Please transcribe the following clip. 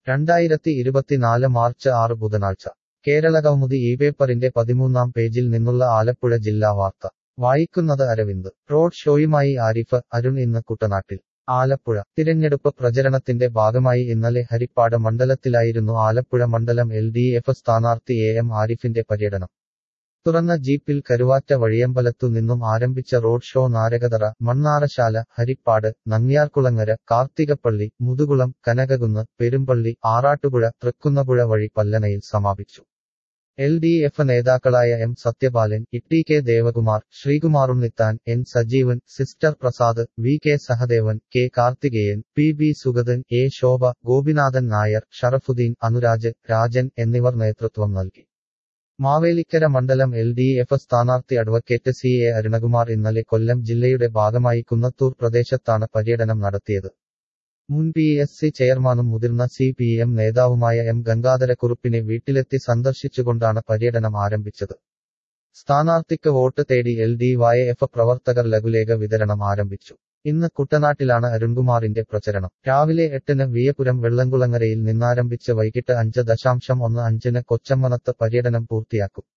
രണ്ടായിരത്തി ഇരുപത്തിനാല് മാർച്ച് ആറ് ബുധനാഴ്ച കേരളകൗമുദി ഈ പേപ്പറിന്റെ പതിമൂന്നാം പേജിൽ നിന്നുള്ള ആലപ്പുഴ ജില്ലാ വാർത്ത വായിക്കുന്നത് അരവിന്ദ് റോഡ് ഷോയുമായി ആരിഫ് അരുൺ ഇന്ന് കുട്ടനാട്ടിൽ ആലപ്പുഴ തിരഞ്ഞെടുപ്പ് പ്രചരണത്തിന്റെ ഭാഗമായി ഇന്നലെ ഹരിപ്പാട് മണ്ഡലത്തിലായിരുന്നു ആലപ്പുഴ മണ്ഡലം എൽ ഡി എഫ് സ്ഥാനാർത്ഥി എ എം ആരിഫിന്റെ പര്യടനം തുറന്ന ജീപ്പിൽ കരുവാറ്റ വഴിയമ്പലത്തു നിന്നും ആരംഭിച്ച റോഡ് ഷോ നാരകതറ മണ്ണാറശാല ഹരിപ്പാട് നങ്ങ്യാർകുളങ്ങര കാർത്തികപ്പള്ളി മുതുകുളം കനകകുന്ന് പെരുമ്പള്ളി ആറാട്ടുപുഴ തൃക്കുന്നപുഴ വഴി പല്ലനയിൽ സമാപിച്ചു എൽ ഡി എഫ് നേതാക്കളായ M Sathyapalan E K Devakumar Sreekumar Unnithan N Sajeevan sister Prasad V K Sahadevan K Karthikeyan P B Sugathan A Shobha Gopinathan Nair Sharafuddin Anuraj Rajan എന്നിവർ നേതൃത്വം നൽകി മാവേലിക്കര മണ്ഡലം എൽ ഡി എഫ് സ്ഥാനാർത്ഥി അഡ്വക്കേറ്റ് സി എ അരുണകുമാർ ഇന്നലെ കൊല്ലം ജില്ലയുടെ ഭാഗമായി കുന്നത്തൂർ പ്രദേശത്താണ് പര്യടനം നടത്തിയത് മുൻ പി എസ് സി ചെയർമാനും മുതിർന്ന സി പി എം നേതാവുമായ എം ഗംഗാധരക്കുറുപ്പിനെ വീട്ടിലെത്തി സന്ദർശിച്ചുകൊണ്ടാണ് പര്യടനം ആരംഭിച്ചത് സ്ഥാനാർത്ഥിക്ക് വോട്ട് തേടി എൽ ഡി വൈ എഫ് പ്രവർത്തകർ ലഘുലേഖ വിതരണം ആരംഭിച്ചു ഇന്ന് കുട്ടനാട്ടിലാണ് അരുൺകുമാറിന്റെ പ്രചരണം രാവിലെ എട്ടിന് വിയപുരം വെള്ളംകുളങ്ങരയിൽ നിന്നാരംഭിച്ച് വൈകിട്ട് അഞ്ച് ദശാംശം ഒന്ന് അഞ്ചിന് കൊച്ചമ്മനത്ത് പര്യടനം പൂർത്തിയാക്കും